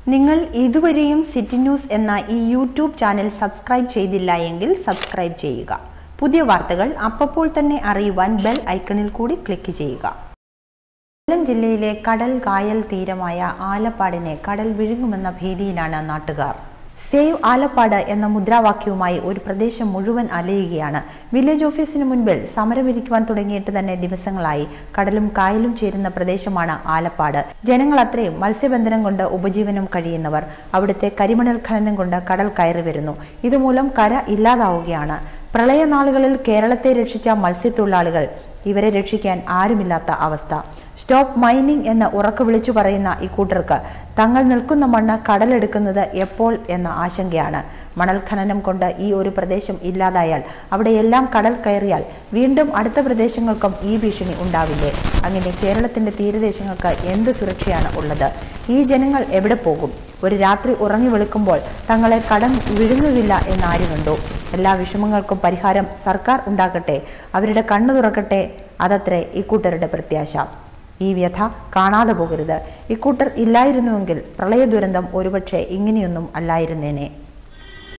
നിങ്ങൾ ഇതുവരെയും city news എന്ന ഈ യൂട്യൂബ് ചാനൽ സബ്സ്ക്രൈബ് ചെയ്തില്ല എങ്കിൽ സബ്സ്ക്രൈബ് ചെയ്യുക പുതിയ വാർത്തകൾ അപ്പോൾ തന്നെ അറിയുവാൻ ബെൽ ഐക്കണിൽ കൂടി ക്ലിക്ക് ചെയ്യുക കൊല്ലം ജില്ലയിലെ കടൽ കായൽ തീരമായ ആലപ്പാടിനെ കടൽ വിഴുങ്ങുമെന്ന ഭീതിയിലാണ് നാട്ടുകാർ സേവ് ആലപ്പാട് എന്ന മുദ്രാവാക്യവുമായി ഒരു പ്രദേശം മുഴുവൻ അലയുകയാണ് വില്ലേജ് ഓഫീസിന് മുൻപിൽ സമരമിരിക്കുവാൻ തുടങ്ങിയിട്ട് തന്നെ ദിവസങ്ങളായി കടലും കായലും ചേരുന്ന പ്രദേശമാണ് ആലപ്പാട് ജനങ്ങൾ അത്രയും മത്സ്യബന്ധനം കൊണ്ട് ഉപജീവനം കഴിയുന്നവർ അവിടുത്തെ കരിമണൽ ഖനനം കൊണ്ട് കടൽ കയറി വരുന്നു ഇതുമൂലം കര ഇല്ലാതാവുകയാണ് പ്രളയനാളുകളിൽ കേരളത്തെ രക്ഷിച്ച മത്സ്യത്തൊഴിലാളികൾ ഇവരെ രക്ഷിക്കാൻ ആരുമില്ലാത്ത അവസ്ഥ സ്റ്റോപ്പ് മൈനിങ് എന്ന് ഉറക്കു വിളിച്ചു പറയുന്ന ഇക്കൂട്ടർക്ക് തങ്ങൾ നിൽക്കുന്ന മണ്ണ് കടലെടുക്കുന്നത് എപ്പോൾ എന്ന ആശങ്കയാണ് മണൽ ഖനനം കൊണ്ട് ഈ ഒരു പ്രദേശം ഇല്ലാതായാൽ അവിടെ എല്ലാം കടൽ കയറിയാൽ വീണ്ടും അടുത്ത പ്രദേശങ്ങൾക്കും ഈ ഭീഷണി ഉണ്ടാവില്ലേ അങ്ങനെ കേരളത്തിന്റെ തീരദേശങ്ങൾക്ക് എന്ത് സുരക്ഷയാണ് ഉള്ളത് ഈ ജനങ്ങൾ എവിടെ പോകും ഒരു രാത്രി ഉറങ്ങി വെളുക്കുമ്പോൾ തങ്ങളെ കടം വിഴുങ്ങുകയില്ല എന്നാര് കണ്ടു എല്ലാ വിഷമങ്ങൾക്കും പരിഹാരം സർക്കാർ ഉണ്ടാക്കട്ടെ അവരുടെ കണ്ണു തുറക്കട്ടെ അതത്രേ ഇക്കൂട്ടരുടെ പ്രത്യാശ ഈ വ്യഥ കാണാതെ പോകരുത് ഇക്കൂട്ടർ ഇല്ലായിരുന്നുവെങ്കിൽ പ്രളയ ദുരന്തം ഒരുപക്ഷെ ഇങ്ങനെയൊന്നും അല്ലായിരുന്നേനെ